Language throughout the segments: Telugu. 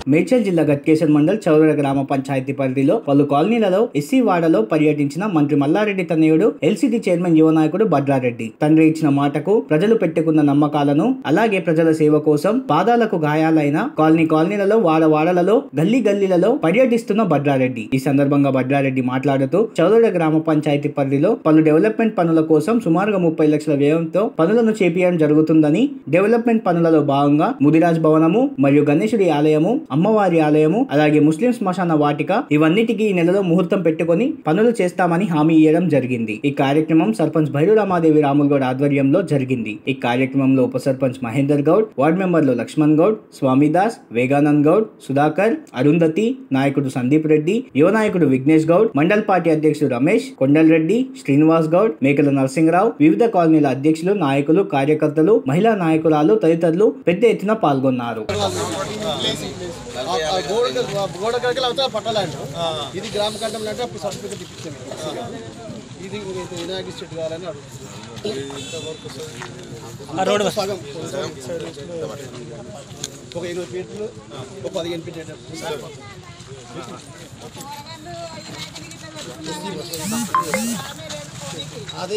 మేడ్చల్ జిల్లా గట్కేశ్వర్ మండల్ చౌరడ గ్రామ పంచాయతీ పరిధిలో పలు కాలనీలలో ఎస్సీ వాడలో పర్యటించిన మంత్రి మల్లారెడ్డి తనయుడు ఎల్సిటి చైర్మన్ యువ నాయకుడు భద్రారెడ్డి తండ్రి ఇచ్చిన మాటకు ప్రజలు పెట్టుకున్న నమ్మకాలను అలాగే ప్రజల సేవ కోసం పాదాలకు గాయాలైన కాలనీ కాలనీలలో వాడ వాడలలో గల్లీ గల్లీలలో పర్యటిస్తున్న భద్రారెడ్డి ఈ సందర్భంగా భద్రారెడ్డి మాట్లాడుతూ చౌరడ గ్రామ పంచాయతీ పరిధిలో పలు డెవలప్మెంట్ పనుల కోసం సుమారుగా ముప్పై లక్షల వ్యయంతో పనులను చేపించడం జరుగుతుందని డెవలప్మెంట్ పనులలో భాగంగా ముదిరాజ్ భవనము మరియు గణేశుడి ఆలయము అమ్మవారి ఆలయము అలాగే ముస్లిం శ్మశాన వాటిక ఇవన్నిటికీ ఈ నెలలో ముహూర్తం పెట్టుకొని పనులు చేస్తామని హామీ ఇవ్వడం జరిగింది ఈ కార్యక్రమం సర్పంచ్ భైరురామాదేవి రాముల్ గౌడ్ ఆధ్వర్యంలో జరిగింది ఈ కార్యక్రమంలో ఉప సర్పంచ్ మహేందర్ గౌడ్ వార్డు మెంబర్లు లక్ష్మణ్ గౌడ్ స్వామిదాస్ వేగానంద్ గౌడ్ సుధాకర్ అరుంధతి నాయకుడు సందీప్ రెడ్డి యువ నాయకుడు విఘ్నేష్ గౌడ్ మండల్ పార్టీ అధ్యక్షుడు రమేష్ కొండల్ రెడ్డి శ్రీనివాస్ గౌడ్ మేకల నరసింహరావు వివిధ కాలనీల అధ్యక్షులు నాయకులు కార్యకర్తలు మహిళా నాయకురాలు తదితరులు పెద్ద ఎత్తున పాల్గొన్నారు ఆ- ఆ గోడ గోడ కడికలు అవుతా పట్టాలంట ఇది గ్రామ కంఠంలో అంటే అప్పుడు సర్టిఫికెట్ ఇప్పించాను ఇది ఇది వినాయక చెట్టు కావాలని అడుగుతుంది సగం ఒక ఇరవై ఫీట్లు ఒక పదిహేను ఫీట్లు అదే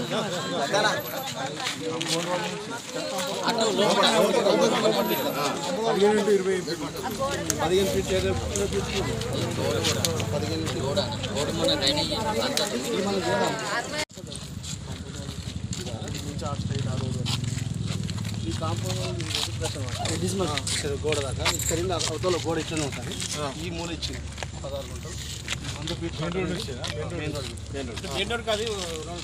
పదిహేను ఫీట్ ఇరవై ఫీట్లు పదిహేను ఫీట్ ఈ కాంపౌండ్ గోడ దాకా ఇక్కడ ఉన్న అవతల గోడ ఇట్లనే ఉంటుంది ఈ మూల ఇచ్చింది పదహారు గుంటలు వంద feet main road main road main road కాదు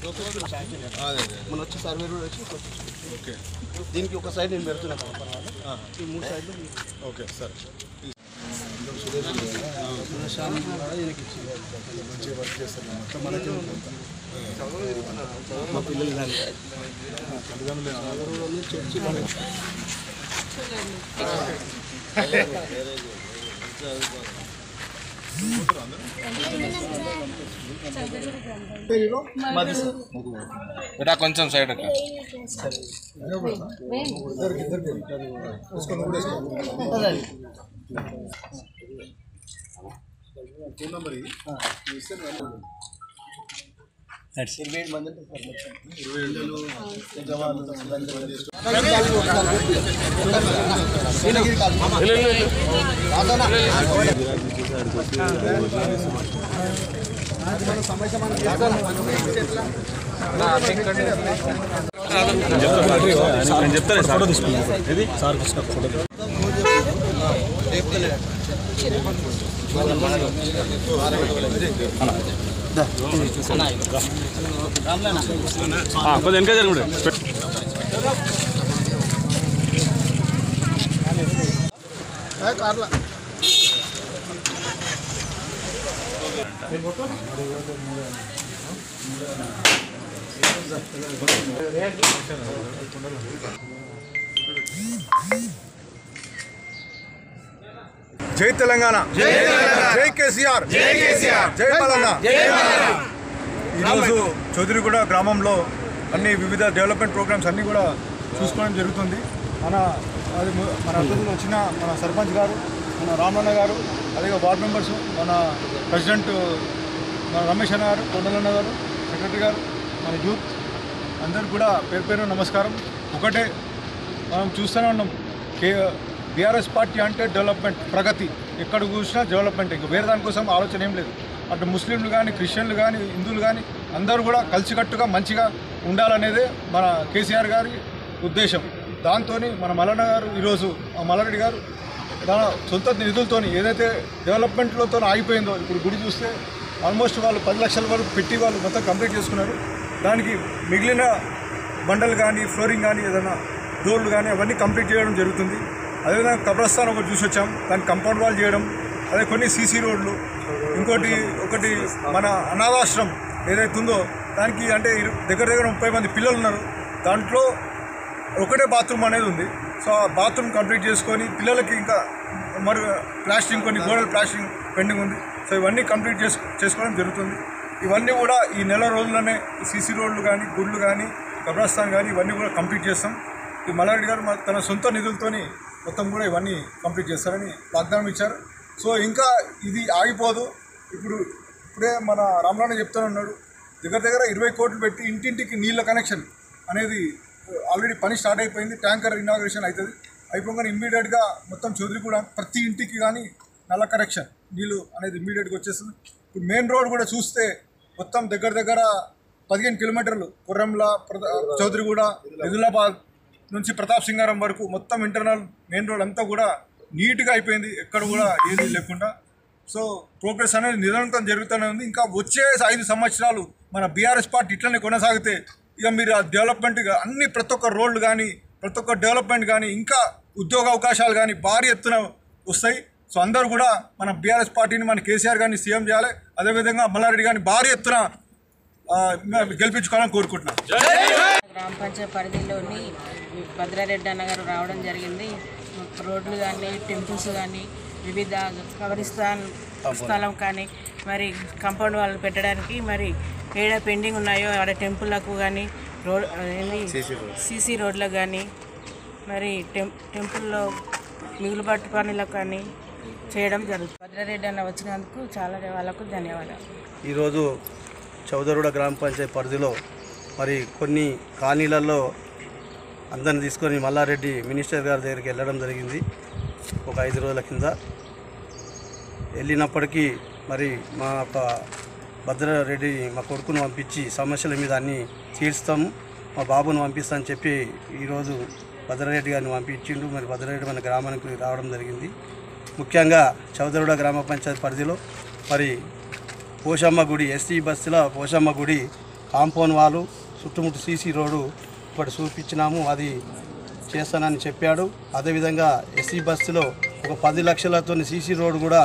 మన వచ్చి సర్వే రోడ్ వచ్చి ఓకే దీనికి ఒక సైడ్ నేను పెడుతున్నా పర్వాలేదు ఈ మూడు సైడ్లు ఓకే సార్ సురేషాన్ని కూడా ఈయనకి ఇచ్చింది మంచిగా వర్క్ చేస్తారు మొత్తం మనకి మా పిల్లలు కానీ తల్లిదండ్రులు చర్చి బేటా కొంచెం సైడ్ అక్క ఫోన్ నెంబర్ ఇది ఇరవై ఏడు మంది అంటే సార్ మొత్తం. ఇరవై ఏళ్ళు పెద్దవాళ్ళు, అందరూ. ఏ, కార్లా జై తెలంగాణ జై కేసీఆర్ జై కేసీఆర్ జై మల్లన్న ఈరోజు చౌదరిగూడ గ్రామంలో అన్ని వివిధ డెవలప్మెంట్ ప్రోగ్రామ్స్ అన్నీ కూడా చూసుకోవడం జరుగుతుంది మన అది ము- మన అతిథులు వచ్చిన మన సర్పంచ్ గారు మన రామన్న గారు అలాగే వార్డ్ మెంబర్స్ మన ప్రెసిడెంట్ మన రమేష్ అన్న గారు కొండలన్న గారు సెక్రటరీ గారు మన యూత్ అందరికి కూడా పేరు పేరు నమస్కారం ఒకటే మనం చూస్తూనే ఉన్నాం కే బీఆర్ఎస్ పార్టీ అంటే డెవలప్మెంట్ ప్రగతి ఎక్కడ చూసినా డెవలప్మెంట్ ఇంకా వేరే దానికోసం ఆలోచన ఏం లేదు అటు ముస్లింలు కానీ క్రిస్టియన్లు కానీ హిందువులు కానీ అందరూ కూడా కలిసికట్టుగా మంచిగా ఉండాలనేదే మన కేసీఆర్ గారి ఉద్దేశం దాంతో మన మల్లన్న గారు ఈరోజు ఆ మల్లారెడ్డి గారు తన సొంత నిధులతో ఏదైతే డెవలప్మెంట్లతో ఆగిపోయిందో ఇప్పుడు గుడి చూస్తే ఆల్మోస్ట్ వాళ్ళు పది లక్షల వరకు పెట్టి వాళ్ళు మొత్తం కంప్లీట్ చేసుకున్నారు దానికి మిగిలిన బండలు కానీ ఫ్లోరింగ్ కానీ ఏదైనా డోర్లు కానీ అవన్నీ కంప్లీట్ చేయడం జరుగుతుంది అదేవిధంగా కబ్రస్థాన్ ఒకటి చూసి వచ్చాం దాన్ని కంపౌండ్ వాల్ చేయడం అదే కొన్ని సీసీ రోడ్లు ఇంకోటి ఒకటి మన అనాథాశ్రమం ఏదైతే ఉందో దానికి అంటే ఇరు- దగ్గర దగ్గర ముప్పై మంది పిల్లలు ఉన్నారు దాంట్లో ఒకటే బాత్రూమ్ అనేది ఉంది సో ఆ బాత్రూమ్ కంప్లీట్ చేసుకొని పిల్లలకి ఇంకా మరి ప్లాస్టింగ్ కొన్ని గోడలు ప్లాస్టింగ్ పెండింగ్ ఉంది సో ఇవన్నీ కంప్లీట్ చేసు చేసుకోవడం జరుగుతుంది ఇవన్నీ కూడా ఈ నెల రోజుల్లోనే సీసీ రోడ్లు కానీ గుడ్లు కానీ కబ్రస్థాన్ కానీ ఇవన్నీ కూడా కంప్లీట్ చేస్తాం ఈ మల్లారెడ్డి గారు మా- తన సొంత నిధులతోని మొత్తం కూడా ఇవన్నీ కంప్లీట్ చేస్తారని వాగ్దానం ఇచ్చారు సో ఇంకా ఇది ఆగిపోదు ఇప్పుడు ఇప్పుడే మన రామరాణ చెప్తూనే ఉన్నాడు దగ్గర దగ్గర ఇరవై కోట్లు పెట్టి ఇంటింటికి నీళ్ళ కనెక్షన్ అనేది ఆల్రెడీ పని స్టార్ట్ అయిపోయింది ట్యాంకర్ ఇనాగ్రేషన్ అవుతుంది అయిపోగానే ఇమ్మీడియట్గా మొత్తం చౌదరి కూడా ప్రతి ఇంటికి కానీ నల్ల కనెక్షన్ నీళ్ళు అనేది ఇమ్మీడియట్గా వచ్చేస్తుంది ఇప్పుడు మెయిన్ రోడ్ కూడా చూస్తే మొత్తం దగ్గర దగ్గర పదిహేను కిలోమీటర్లు కుర్రంల ప్రతా చౌదరిగూడ ఎదులాబాద్ నుంచి ప్రతాప్ సింగారం వరకు మొత్తం ఇంటర్నల్ మెయిన్ రోడ్ అంతా కూడా నీట్గా అయిపోయింది ఎక్కడ కూడా ఏది లేకుండా సో ప్రోగ్రెస్ అనేది నిరంతరం జరుగుతూనే ఉంది ఇంకా వచ్చే ఐదు సంవత్సరాలు మన బీఆర్ఎస్ పార్టీ ఇట్లనే కొనసాగితే ఇక మీరు ఆ డెవలప్మెంట్ అన్ని ప్రతి ఒక్క రోడ్లు కానీ ప్రతి ఒక్క డెవలప్మెంట్ కానీ ఇంకా ఉద్యోగ అవకాశాలు కానీ భారీ ఎత్తున వస్తాయి సో అందరూ కూడా మన బీఆర్ఎస్ పార్టీని మన కేసీఆర్ గారిని సీఎం చేయాలి అదేవిధంగా మల్లారెడ్డి గారిని భారీ ఎత్తున ఆ, గెలిపించుకోవాలని కోరుకుంటున్నాను గ్రామ పంచాయతీ పరిధిలోని భద్రారెడ్డి అన్న గారు రావడం జరిగింది రోడ్లు కానీ టెంపుల్స్ కానీ వివిధ కబరిస్తాన్ స్థలం కానీ మరి కాంపౌండ్ వాళ్ళు పెట్టడానికి మరి ఏడ పెండింగ్ ఉన్నాయో ఆడ టెంపుల్లకు కానీ రోడ్ ఏంది సీసీ రోడ్లకు కానీ మరి టెం టెంపుల్లో మిగులుబాటు పనులకు కానీ చేయడం జరుగుతుంది భద్రారెడ్డి అన్న వచ్చినందుకు చాలా వాళ్ళకు ధన్యవాదాలు ఈరోజు చౌదరుడ గ్రామ పంచాయతీ పరిధిలో మరి కొన్ని కాలనీలలో అందరిని తీసుకొని మల్లారెడ్డి మినిస్టర్ గారి దగ్గరికి వెళ్ళడం జరిగింది ఒక ఐదు రోజుల కింద వెళ్ళినప్పటికీ మరి మా యొక్క భద్రారెడ్డి మా కొడుకును పంపించి సమస్యల మీద అన్నీ తీర్స్తాము మా బాబును పంపిస్తానని చెప్పి ఈరోజు భద్రారెడ్డి గారిని పంపించిండు మరి భద్రారెడ్డి మన గ్రామానికి రావడం జరిగింది ముఖ్యంగా చౌదరుడ గ్రామ పంచాయతీ పరిధిలో మరి పోషమ్మ గుడి ఎస్టీ బస్సులో పోషమ్మ గుడి కాంపౌండ్ వాళ్ళు చుట్టుముట్టు సీసీ రోడ్డు ఇప్పుడు చూపించినాము అది చేస్తానని చెప్పాడు అదేవిధంగా ఎస్సీ బస్సులో ఒక పది లక్షలతో సీసీ రోడ్డు కూడా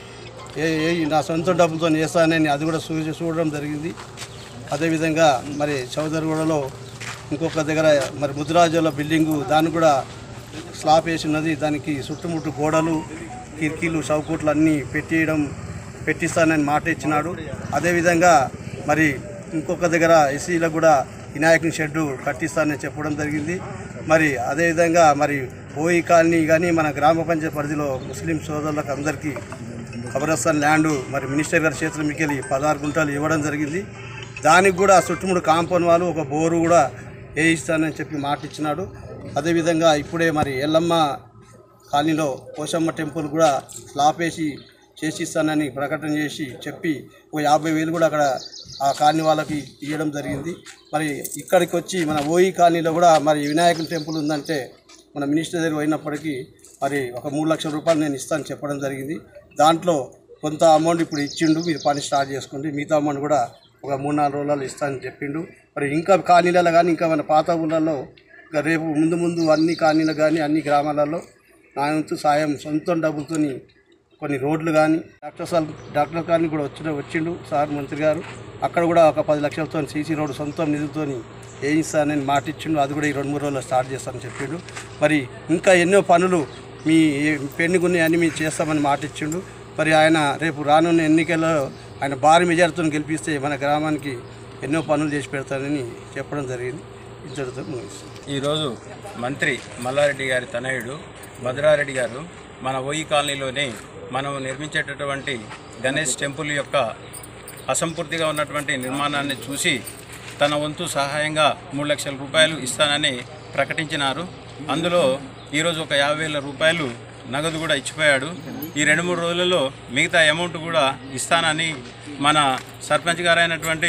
ఏ ఏ నా సొంత డబ్బులతో చేస్తానని అది కూడా చూ చూడడం జరిగింది అదేవిధంగా మరి చౌదరిగూడలో ఇంకొక దగ్గర మరి ముద్రాజుల బిల్డింగు దాన్ని కూడా స్లాబ్ వేసి ఉన్నది దానికి చుట్టుముట్టు గోడలు కిటికీలు చౌకుట్లు అన్నీ పెట్టేయడం పెట్టిస్తానని మాట ఇచ్చినాడు అదేవిధంగా మరి ఇంకొక దగ్గర ఎస్సీలకు కూడా వినాయకుని షెడ్డు కట్టిస్తానని చెప్పడం జరిగింది మరి అదేవిధంగా మరి ఓయి కాలనీ కానీ మన గ్రామ పంచాయతీ పరిధిలో ముస్లిం సోదరులకు అందరికీ ఖబరస్థాన్ ల్యాండ్ మరి మినిస్టర్ గారి చేతుల మిగిలి పదహారు గుంటలు ఇవ్వడం జరిగింది దానికి కూడా చుట్టుముడు కాంపౌండ్ వాళ్ళు ఒక బోరు కూడా వేయిస్తానని చెప్పి మాట ఇచ్చినాడు అదేవిధంగా ఇప్పుడే మరి ఎల్లమ్మ కాలనీలో పోషమ్మ టెంపుల్ కూడా స్లాప్ వేసి చేసిస్తానని ప్రకటన చేసి చెప్పి ఒక యాభై వేలు కూడా అక్కడ ఆ కాలనీ వాళ్ళకి ఇవ్వడం జరిగింది మరి ఇక్కడికి వచ్చి మన ఓయి కాలనీలో కూడా మరి వినాయకుని టెంపుల్ ఉందంటే మన మినిస్టర్ దగ్గర పోయినప్పటికీ మరి ఒక మూడు లక్షల రూపాయలు నేను ఇస్తాను చెప్పడం జరిగింది దాంట్లో కొంత అమౌంట్ ఇప్పుడు ఇచ్చిండు మీరు పని స్టార్ట్ చేసుకోండి మిగతా అమౌంట్ కూడా ఒక మూడు నాలుగు రోజులలో ఇస్తానని చెప్పిండు మరి ఇంకా కాలనీలలో కానీ ఇంకా మన పాత ఊళ్ళల్లో ఇంకా రేపు ముందు ముందు అన్ని కాలనీలు కానీ అన్ని గ్రామాలలో నా వంతు సాయం సొంత డబ్బులతోని కొన్ని రోడ్లు కానీ డాక్టర్ సార్ డాక్టర్ కానీ కూడా వచ్చిన వచ్చిండు సార్ మంత్రి గారు అక్కడ కూడా ఒక పది లక్షలతో సీసీ రోడ్డు సొంత నిధులతోని వేయిస్తానని మాట ఇచ్చిండు అది కూడా ఈ రెండు మూడు రోజుల్లో స్టార్ట్ చేస్తానని చెప్పిండు మరి ఇంకా ఎన్నో పనులు మీ పెండింగ్ ఉన్నాయని మీరు చేస్తామని మాట ఇచ్చిండు మరి ఆయన రేపు రానున్న ఎన్నికల్లో ఆయన భారీ మెజార్టీతో గెలిపిస్తే మన గ్రామానికి ఎన్నో పనులు చేసి పెడతానని చెప్పడం జరిగింది ఇద్దరితో ముగిస్తాను ఈరోజు మంత్రి మల్లారెడ్డి గారి తనయుడు భద్రారెడ్డి గారు మన ఓయి కాలనీలోని మనం నిర్మించేటటువంటి గణేష్ టెంపుల్ యొక్క అసంపూర్తిగా ఉన్నటువంటి నిర్మాణాన్ని చూసి తన వంతు సహాయంగా మూడు లక్షల రూపాయలు ఇస్తానని ప్రకటించినారు అందులో ఈరోజు ఒక యాభై వేల రూపాయలు నగదు కూడా ఇచ్చిపోయాడు ఈ రెండు మూడు రోజులలో మిగతా అమౌంట్ కూడా ఇస్తానని మన సర్పంచ్ గారైనటువంటి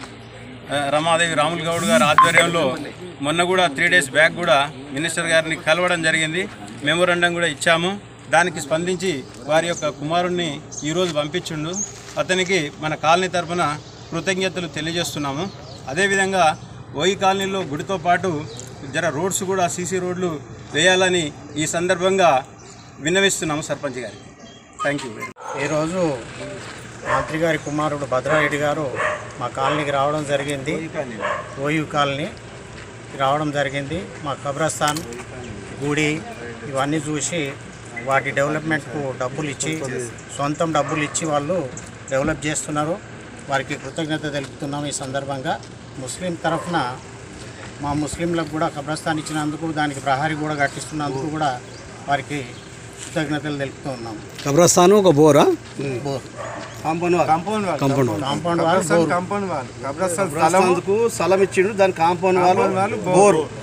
ఆ, రమాదేవి రాములు గౌడ్ గారి ఆధ్వర్యంలో మొన్న కూడా త్రీ డేస్ బ్యాక్ కూడా మినిస్టర్ గారిని కలవడం జరిగింది మెమోరండం కూడా ఇచ్చాము దానికి స్పందించి వారి యొక్క కుమారుణ్ణి ఈరోజు పంపించిండు అతనికి మన కాలనీ తరఫున కృతజ్ఞతలు తెలియజేస్తున్నాము అదేవిధంగా ఓయి కాలనీలో గుడితో పాటు జర రోడ్స్ కూడా సీసీ రోడ్లు వేయాలని ఈ సందర్భంగా విన్నవిస్తున్నాము సర్పంచ్ గారికి థ్యాంక్ యూ ఈరోజు మంత్రి గారి కుమారుడు భద్రారెడ్డి గారు మా కాలనీకి రావడం జరిగింది ఓయూ కాలనీ రావడం జరిగింది మా కబ్రస్థాన్ గుడి ఇవన్నీ చూసి వాటి డెవలప్మెంట్కు డబ్బులు ఇచ్చి సొంతం డబ్బులు ఇచ్చి వాళ్ళు డెవలప్ చేస్తున్నారు వారికి కృతజ్ఞత తెలుపుతున్నాం ఈ సందర్భంగా ముస్లిం తరఫున మా ముస్లింలకు కూడా కబ్రస్థాన్ ఇచ్చినందుకు దానికి ప్రహారీ కూడా కట్టిస్తున్నందుకు కూడా వారికి కృతజ్ఞతలు తెలుపుతూ ఉన్నాం కబ్రస్థాను ఒక బోరా bore compound wall compound wall compound compound wall bore compound wall కబ్రస్థాన్ ప్రస్తుతానికి స్థలం ఇచ్చిండు దాని కాంపౌండ్ వాళ్ళు బోరు